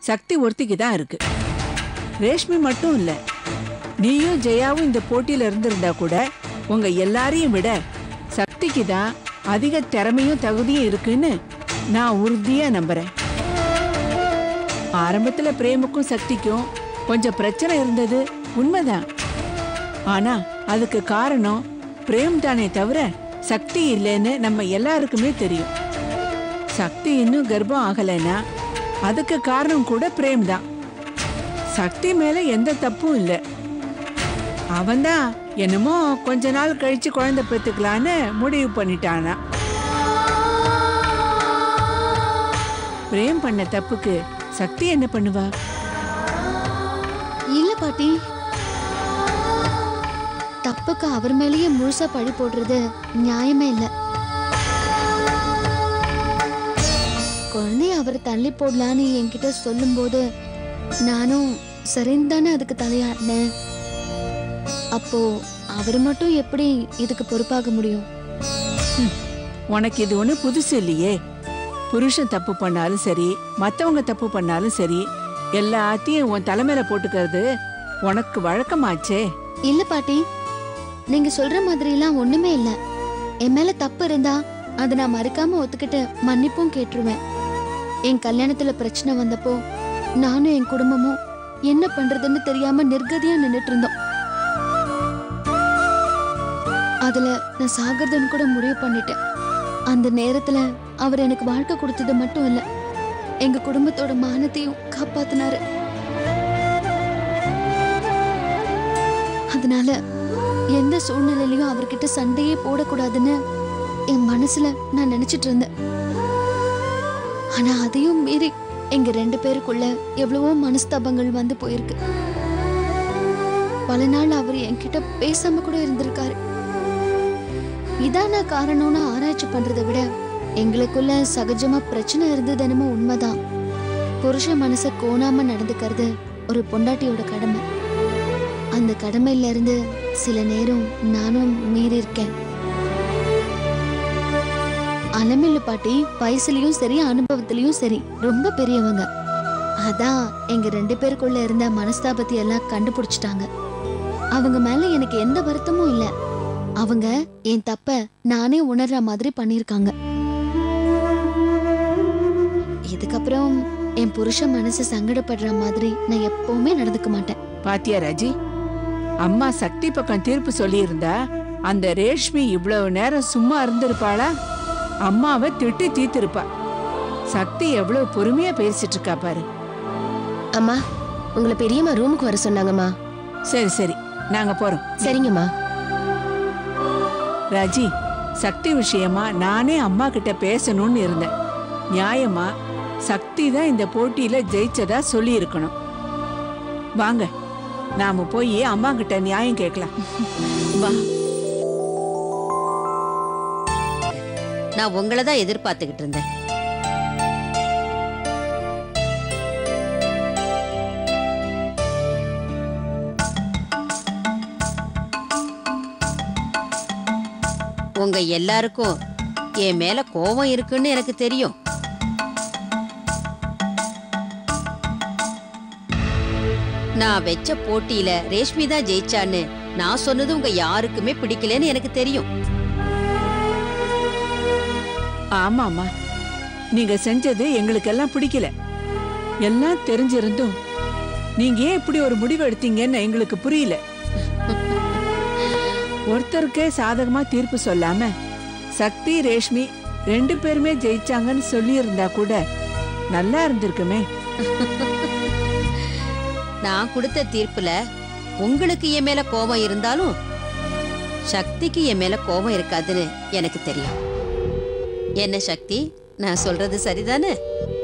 சக்தி ஒருத்திக்கு தான் இருக்கு ரேஷ்மி மட்டும் இல்ல நீயும் ஜெயாவும் இந்த போட்டியில இருந்திருந்தா கூட உங்க எல்லாரையும் விட சக்திக்கு தான் அதிக திறமையும் தகுதியும் இருக்குன்னு நான் உறுதியா நம்புறேன் ஆரம்பத்துல பிரேமுக்கும் சக்திக்கும் கொஞ்சம் பிரச்சனை இருந்தது உண்மைதான் ஆனா அதுக்கு காரணம் பிரேம் தானே தவிர சக்தி இல்லைன்னு நம்ம எல்லாருக்குமே தெரியும் சக்தி இன்னும் கர்ப்பம் ஆகலைன்னா அதுக்கு காரணம் கூட பிரேம் தான் சக்தி மேல எந்த தப்பும் இல்லை அவன்தான் என்னமோ கொஞ்ச நாள் கழிச்சு குழந்தை பெத்துக்கலான்னு முடிவு பண்ணிட்டானா பிரேம் பண்ண தப்புக்கு சக்தி என்ன பண்ணுவா இல்ல பாட்டி தப்புக்கு அவர் மேலேயே முழுசா பழி போடுறது நியாயமே இல்ல குழந்தைய அவர் தள்ளி போடலான்னு என்கிட்ட சொல்லும்போது நானும் சரின்னு தானே அதுக்கு தலையாடினேன் அப்போ அவர் மட்டும் எப்படி இதுக்கு பொறுப்பாக முடியும் உனக்கு இது ஒண்ணு புதுசு இல்லையே புருஷன் தப்பு பண்ணாலும் சரி மத்தவங்க தப்பு பண்ணாலும் சரி எல்லாத்தையும் உன் தலைமையில போட்டுக்கிறது உனக்கு வழக்கமாச்சே இல்ல பாட்டி நீங்க சொல்ற மாதிரி எல்லாம் ஒண்ணுமே இல்ல என் மேல தப்பு இருந்தா அதை நான் மறுக்காம ஒத்துக்கிட்டு மன்னிப்பும் கேட்டுருவேன் என் கல்யாணத்துல பிரச்சனை வந்தப்போ நானும் என் குடும்பமும் என்ன பண்றதுன்னு தெரியாம நிர்கதியா நின்னுட்டு இருந்தோம் அதுல நான் சாகிறதுன்னு கூட முடிவு பண்ணிட்டேன் அந்த நேரத்துல அவர் எனக்கு வாழ்க்கை கொடுத்தது மட்டும் இல்ல எங்க குடும்பத்தோட மானத்தையும் காப்பாத்தினாரு அதனால எந்த சூழ்நிலையிலயும் அவர்கிட்ட சண்டையே போடக்கூடாதுன்னு என் மனசுல நான் நினைச்சிட்டு இருந்தேன் ஆனா அதையும் மீறி எங்க ரெண்டு பேருக்குள்ள எவ்வளவோ மனஸ்தாபங்கள் வந்து போயிருக்கு பல நாள் அவர் என்கிட்ட பேசாம கூட இருந்திருக்காரு இதான காரணம்னு ஆராய்ச்சி பண்றதை விட எங்களுக்குள்ள சகஜமா பிரச்சனை இருந்தது என்னமோ உண்மைதான் புருஷ மனச கோணாம நடந்துக்கிறது ஒரு பொண்டாட்டியோட கடமை அந்த கடமையில இருந்து சில நேரம் நானும் மீறி இருக்கேன் அலமில்லு பாட்டி வயசுலயும் சரி அனுபவத்திலயும் சரி ரொம்ப பெரியவங்க அதான் எங்க ரெண்டு பேருக்குள்ள இருந்த மனஸ்தாபத்தை எல்லாம் கண்டுபிடிச்சிட்டாங்க அவங்க மேல எனக்கு எந்த வருத்தமும் இல்ல அவங்க என் தப்ப நானே உணர்ற மாதிரி பண்ணிருக்காங்க இதுக்கப்புறம் என் புருஷன் மனசு சங்கடப்படுற மாதிரி நான் எப்பவுமே நடந்துக்க மாட்டேன் பாத்தியா ராஜி அம்மா சக்தி பக்கம் தீர்ப்பு சொல்லியிருந்தா அந்த ரேஷ்மி இவ்வளவு நேரம் சும்மா இருந்திருப்பாளா அம்மாவை திட்டி தீர்த்திருப்பா சக்தி எவ்வளவு பொறுமையா பேசிட்டு இருக்கா பாரு அம்மா உங்களை பெரியம்மா ரூமுக்கு வர சொன்னாங்கம்மா சரி சரி நாங்க போறோம் சரிங்கம்மா ராஜி சக்தி விஷயமா நானே அம்மா கிட்ட பேசணும்னு இருந்தேன் நியாயமா சக்தி தான் இந்த போட்டியில ஜெயிச்சதா சொல்லி இருக்கணும் வாங்க நாம போய் அம்மா கிட்ட நியாயம் கேட்கலாம் வா நான் உங்களை தான் எதிர்பார்த்துக்கிட்டு இருந்தேன் உங்க எல்லாருக்கும் என் மேல கோபம் இருக்குன்னு எனக்கு தெரியும் நான் வெச்ச போட்டியில ரேஷ்மி தான் ஜெயிச்சான்னு நான் சொன்னது உங்க யாருக்குமே பிடிக்கலன்னு எனக்கு தெரியும் ஆமாமா நீங்க செஞ்சது எங்களுக்கெல்லாம் பிடிக்கல எல்லாம் தெரிஞ்சிருந்தும் நீங்க ஏன் இப்படி ஒரு முடிவு எடுத்தீங்கன்னு எங்களுக்கு புரியல ஒருத்தருக்கே சாதகமா தீர்ப்பு சொல்லாம சக்தி ரேஷ்மி ரெண்டு பேருமே ஜெயிச்சாங்கன்னு சொல்லி இருந்தா கூட நல்லா இருந்திருக்குமே நான் கொடுத்த தீர்ப்புல உங்களுக்கு என் மேல கோபம் இருந்தாலும் சக்திக்கு என் மேல கோபம் இருக்காதுன்னு எனக்கு தெரியும் என்ன சக்தி நான் சொல்றது சரிதானே